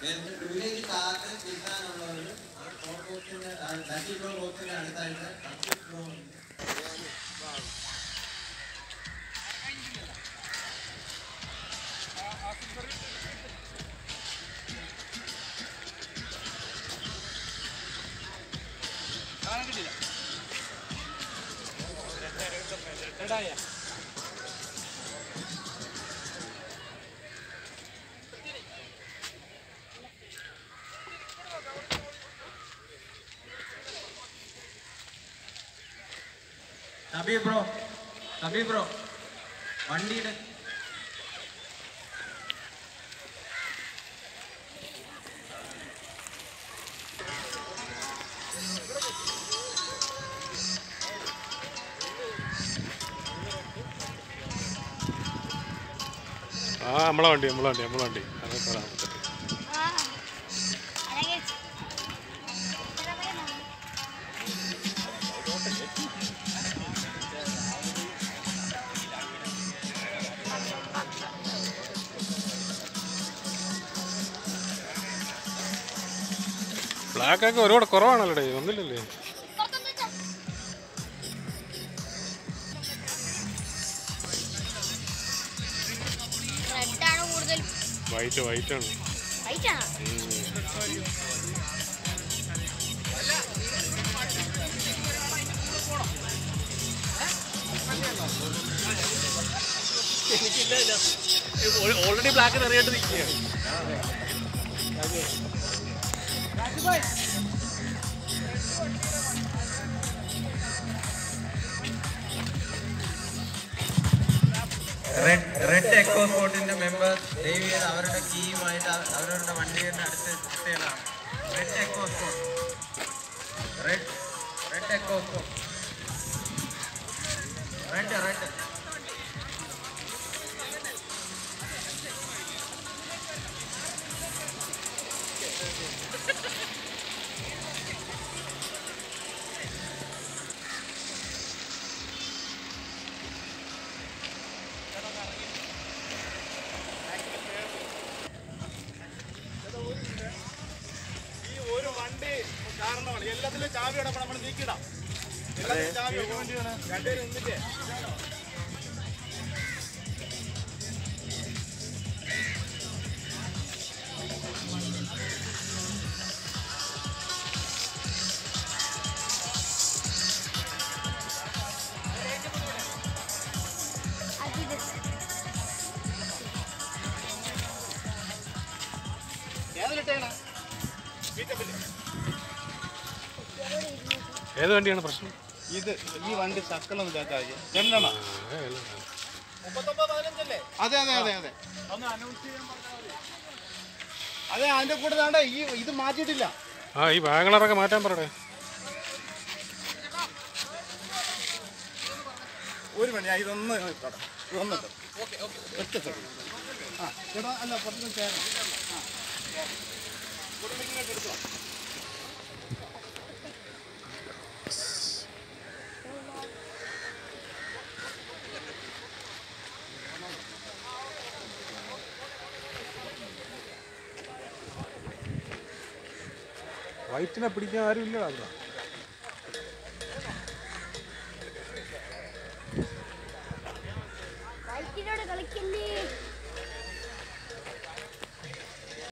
Village card കിട്ടാനുള്ളവർ four ബോക്സിന്റെ lucky draw ബോക്സിന്റെ അടുത്തായിട്ട് subject draw Shabi bro Shabi bro വണ്ടിയുടെ ആ നമ്മളെ വണ്ടി നമ്മളെ വണ്ടി നമ്മളെ വണ്ടി അത് പറയാൻ പറ്റത്തില്ല ബ്ലാക്ക് ഒക്കെ ഒരുപാട് കുറവാണല്ലോ ഒന്നില്ലല്ലേ റെഡാണ് കൂടുതൽ വൈറ്റ് വൈറ്റ് ആണ് വൈറ്റ് ആണ് ഓൾറെഡി ബ്ലാക്ക് നിറയായിട്ട് നിൽക്കുകയാണ് റെഡ് റെഡ് എക്കോ സ്പോട്ടിന്റെ മെമ്പേഴ്സ് ദയവ് ചെയ്ത് അവരുടെ കീയുമായിട്ട് അവ- അവരവരുടെ വണ്ടിയുടെ അടുത്ത് എത്തിയതാണ് red echo spot red red echo spot red red ഈ ഒരു വണ്ടി കാരണമാണ് എല്ലാത്തിലും ചാവി അടപ്പം നമ്മൾ നീക്കിടാം എല്ലാത്തിലും ചാവി രണ്ടുപേരും ഒന്നിച്ച് ഏതിലിട്ടേണ് ഏത് വണ്ടിയാണ് പ്രശ്നം ഇത് ഈ വണ്ടി സക്കലം ഇതാക്കാതെ രണ്ടെണ്ണം ആ, ഏ, അല്ല. അതെ അതെ അതെ അതെ ഒന്ന് അനൗൺസ് ചെയ്യാൻ പറഞ്ഞാൽ മതി. അതെ അതിന്റെ കൂടെ താണ്ട ഈ ഇത് മാറ്റിയിട്ടില്ല ആ ഈ വാഗണറൊക്കെ മാറ്റാൻ പറയടേ ഒരു മണി ഇതൊന്ന് ഇട്ടോട്ടെ. ഇതൊന്ന് ഇട്ടോ. ഒറ്റ സെക്കൻഡ് ആ ചേട്ടാ അല്ല പുറത്തുനിന്ന് ചേരാം ആ കുടുംബത്തിലേക്ക് എടുത്തോ വൈറ്റിനെ പിടിക്കാൻ ആരും ഇല്ല അവിടെ വൈറ്റിനോട് കളിക്കല്ലേ